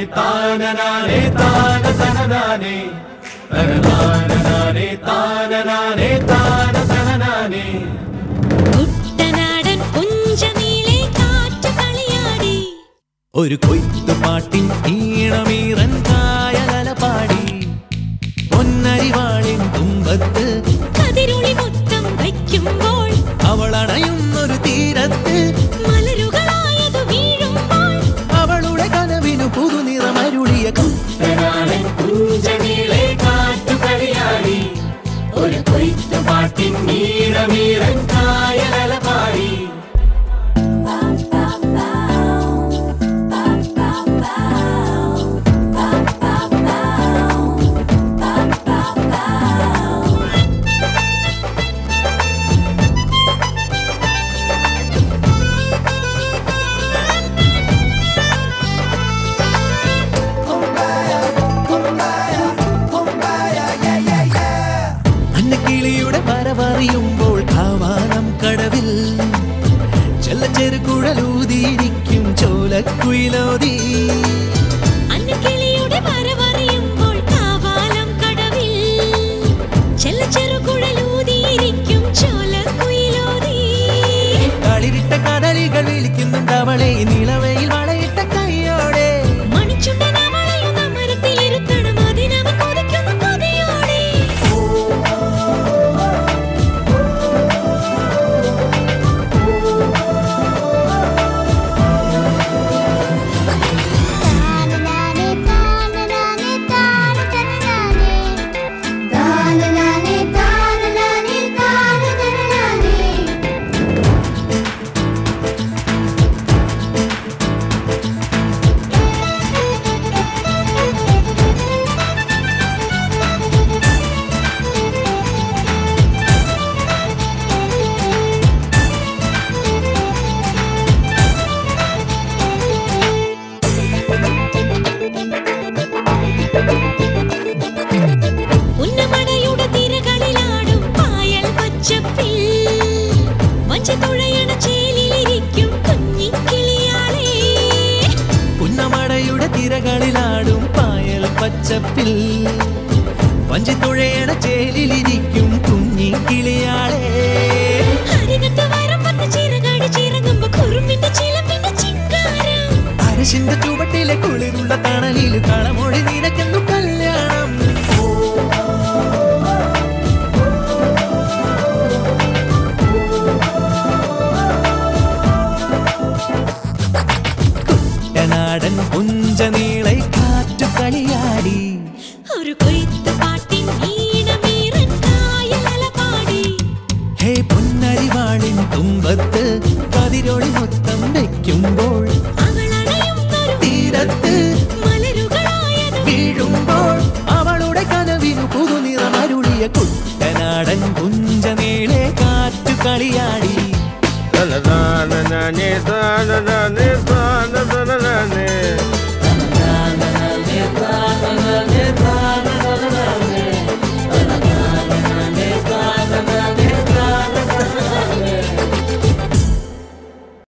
താനനാനേ താന തനനാനേ തനനാനനാനേ താനനാനേ താന തനനാനേ കുട്ടനാടൻ പുഞ്ചനീളെ കാറ്റു കളിയാടി ഒരു കൊയ്ത്തു പാട്ടിൻ ഈണമീറൻ കായലല പാടി പൊന്നരിവാളിൻ തുമ്പത്ത് കതിരുളി മൊത്തം വയ്ക്കുമ്പോൾ അവൾ അണയുന്നൊരു തീരത്ത് മലരുകളായതു വീഴുമ്പോൾ അവളുടെ കനവിനു പുതുനിറമരുളിയ തനാനൻ കുഞ്ചനീളെ കാറ്റുകളിയാടി ഒരു കൊയ്ത്തു പാട്ടിൻ നീളമീറൻ കായലല പാടി അന്നക്കിളിയുടെ വരവറിയുമ്പോൾ കാവാനം കടവിൽ ചെല്ലച്ചെറുകുഴലൂതിയിരിക്കും ചോലക്കുയിലോതി അന്നക്കിളിയുടെ വരവറിയുമ്പോൾ കാവാലം കടവിൽ ചെല്ലച്ചെറുകുഴലൂതിയിരിക്കും ചോലക്കുയിലോതി കളിരിട്ട കടലികൾ വിളിക്കുന്നുണ്ട് അവളെ നിലവയിൽ വളയിട്ട കൈയോടെ മണിച്ചുണ്ടൻ അവളെയും അമരത്തിലിരുത്തണം അതിനവൻ കൊതിക്കുന്നു കൊതിയോടെ താനനാനേ താനനാനേ താനതനനാനേ താനനാനേ താനനാനേ താനതനനാനേ ഉന്നമടയുടെ തിരകളിലാടും പായൽ പച്ചപ്പിൽ വഞ്ചതുഴയണ ചേലിലിരിക്കും കുഞ്ഞിക്കിളിയാളേ പുന്നമടയുടെ തിരകളിലാടും പായൽ പച്ചപ്പിൽ വഞ്ചിത്തുഴയണ ചേലിലിരിക്കും കുഞ്ഞി കിളിയാളെ അരികത്ത് വരമ്പത്ത് ചിറകാടി ചിറങ്ങുമ്പോ കുറുമ്പിന്റെ ചിലമ്പിന്റെ ചിങ്കാരം അരശിന്റെ ചുവട്ടിലെ കുളിരുള്ള തണലിൽ കളമൊഴി നിനക്കെന്നു കല്യാണം കുട്ടനാടൻ പുഞ്ചനീളை കാറ്റു കളിയാടി ഒരു കൊയ്ത്ത്